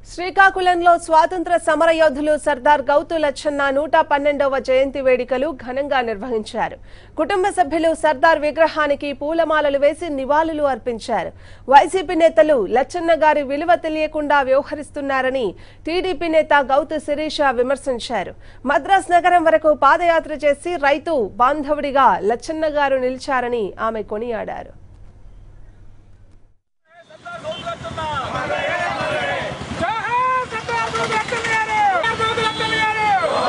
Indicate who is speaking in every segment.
Speaker 1: శ్రీకాకుళంలో స్వాతంత్ర సమరయోధులు సర్దార్ గౌతు లచ్చన్న నూట పన్నెండవ జయంతి వేడుకలు ఘనంగా నిర్వహించారు కుటుంబ సభ్యులు సర్దార్ విగ్రహానికి పూలమాలలు వేసి నివాళులు అర్పించారు వైసీపీ నేతలు లచ్చన్న గారి విలువ తెలియకుండా వ్యవహరిస్తున్నారని టీడీపీ నేత గౌతు శిరీష విమర్శించారు మద్రాస్ నగరం వరకు పాదయాత్ర చేసి రైతు బాంధవుడిగా లచ్చన్న గారు నిలిచారని ఆమె కొనియాడారు
Speaker 2: జోహార్ సర్దార్ గోవింద్ గారు గోవింద్ గారు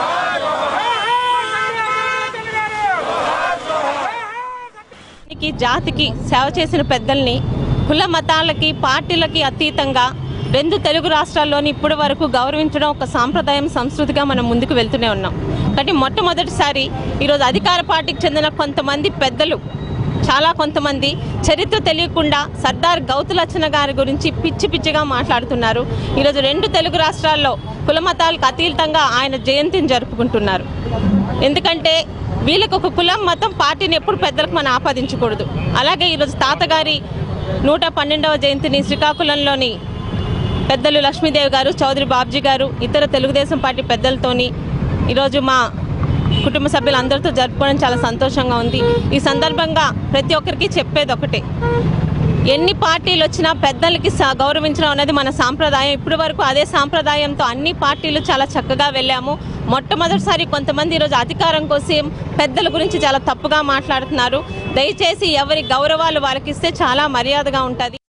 Speaker 3: కి జాతికి సేవ చేసిన పెద్దల్ని కుల మతాలకి పార్టీలకి అతీతంగా రెండు తెలుగు రాష్ట్రాల్లోని ఇప్పటి వరకు గౌరవించడం ఒక సాంప్రదాయం సంస్కృతిగా మనం ముందుకు వెళ్తూనే ఉన్నాం కానీ మొట్టమొదటిసారి ఈరోజు అధికార పార్టీకి చెందిన కొంతమంది పెద్దలు చాలా కొంతమంది చరిత్ర తెలియకుండా సర్దార్ గౌతులచ్చన గారి గురించి పిచ్చి పిచ్చిగా మాట్లాడుతున్నారు ఈరోజు రెండు తెలుగు రాష్ట్రాల్లో కుల మతాలకు అతీతంగా ఆయన జయంతిని జరుపుకుంటున్నారు ఎందుకంటే వీళ్ళకి ఒక కులం మతం పార్టీని ఎప్పుడు పెద్దలకు మనం ఆపాదించకూడదు అలాగే ఈరోజు తాతగారి నూట పన్నెండవ జయంతిని శ్రీకాకుళంలోని పెద్దలు లక్ష్మీదేవి గారు చౌదరి బాబ్జీ గారు ఇతర తెలుగుదేశం పార్టీ పెద్దలతోని ఈరోజు మా కుటుంబ సభ్యులందరితో జరుపుకోవడం చాలా సంతోషంగా ఉంది ఈ సందర్భంగా ప్రతి ఒక్కరికి చెప్పేది ఒకటే ఎన్ని పార్టీలు వచ్చినా పెద్దలకి స- గౌరవించడం అనేది మన సాంప్రదాయం ఇప్పటి వరకు అదే సాంప్రదాయంతో అన్ని పార్టీలు చాలా చక్కగా వెళ్ళాము మొట్టమొదటిసారి కొంతమంది ఈరోజు అధికారం కోసం పెద్దల గురించి చాలా తప్పుగా మాట్లాడుతున్నారు దయచేసి ఎవరి గౌరవాలు వాళ్ళకి ఇస్తే చాలా మర్యాదగా ఉంటుంది